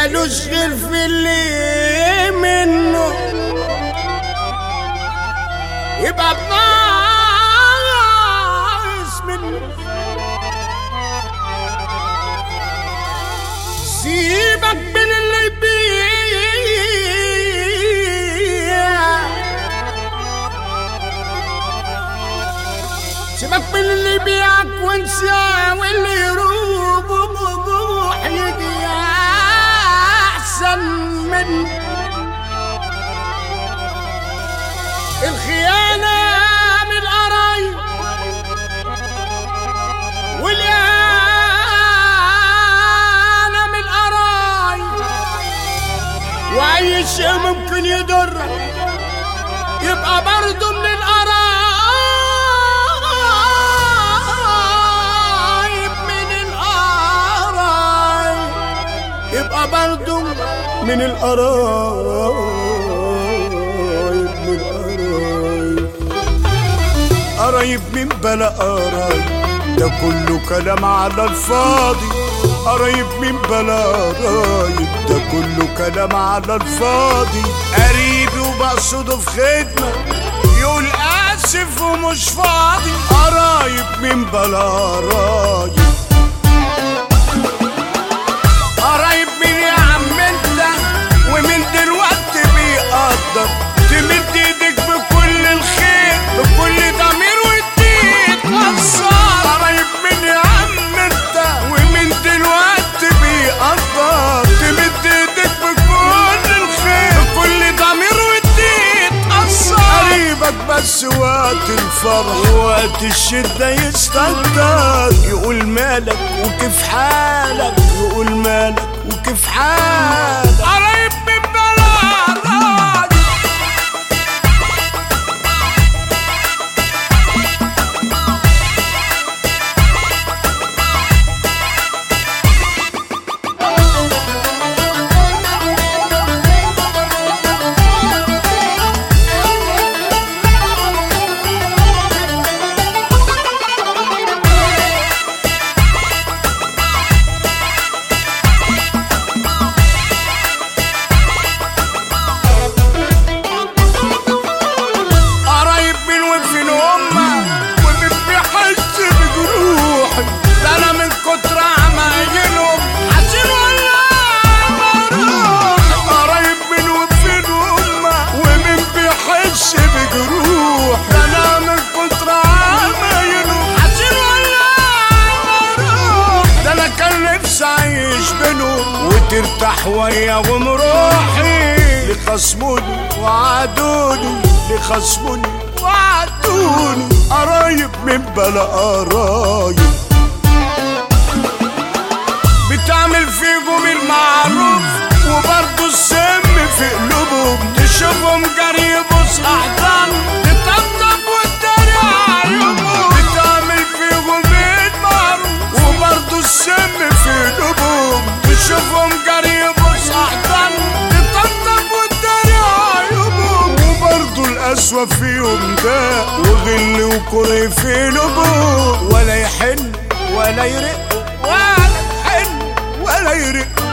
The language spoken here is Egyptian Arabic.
مالوش غير في اللي منه يبقى بناقص منه سيبك من اللي بيبيع سيبك من اللي بيعك وانسى واللي يروح بروح يجي احسن من الخيانة من القرايب والإهانة من القرايب وأي شيء ممكن يضرك يبقى برضه من القرايب من القرايب يبقى برضه من القرايب من القرايب قرايب من بلا قرايب ده كله كلام على الفاضي قرايب من بلا قرايب ده كله كلام على الفاضي قريبي وبقصده في خدمة يقول آسف ومش فاضي قرايب من بلا قرايب قرايب مين يا عم انت ومن دلوقتي بيقدر تمد ايدك بكل الخير بكل ضمير وتديك قصار قرايب مين يا عم انت ومن دلوقتي بيقدر تمد ايدك بكل الخير بكل ضمير وتديك قصار قريبك بس وقت الفرح وقت الشدة يستقدر يقول مالك وكيف حالك يقول مالك وكيف حالك قريب من بلدك قرايب من وفين هما ومن بيحس بجروحي ده انا من كتر عمايلهم حزين ولا مروح قرايب من وفين هما ومن بيحس بجروحي ده انا من كتر عمايلهم حزين ولا مروح ده انا كان نفسي اعيش بينهم وترتاح وياهم روحي لخصموني وعادوني لخصموني وعدوني قرايب من بلا قرايب بتعمل فيكم المعروف وبرضه السم في قلوبهم تشوفهم جري بص احضان تطبطب وتداري عيوبهم بتعمل فيكم المعروف وبرضه السم في قلوبهم تشوفهم جري بص احضان تطبطب وتداري عيوبهم وبرضه القسوة فيهم ده وغل وكره في قلوبهم ولا يحن ولا يرق ولا يحن ولا يرق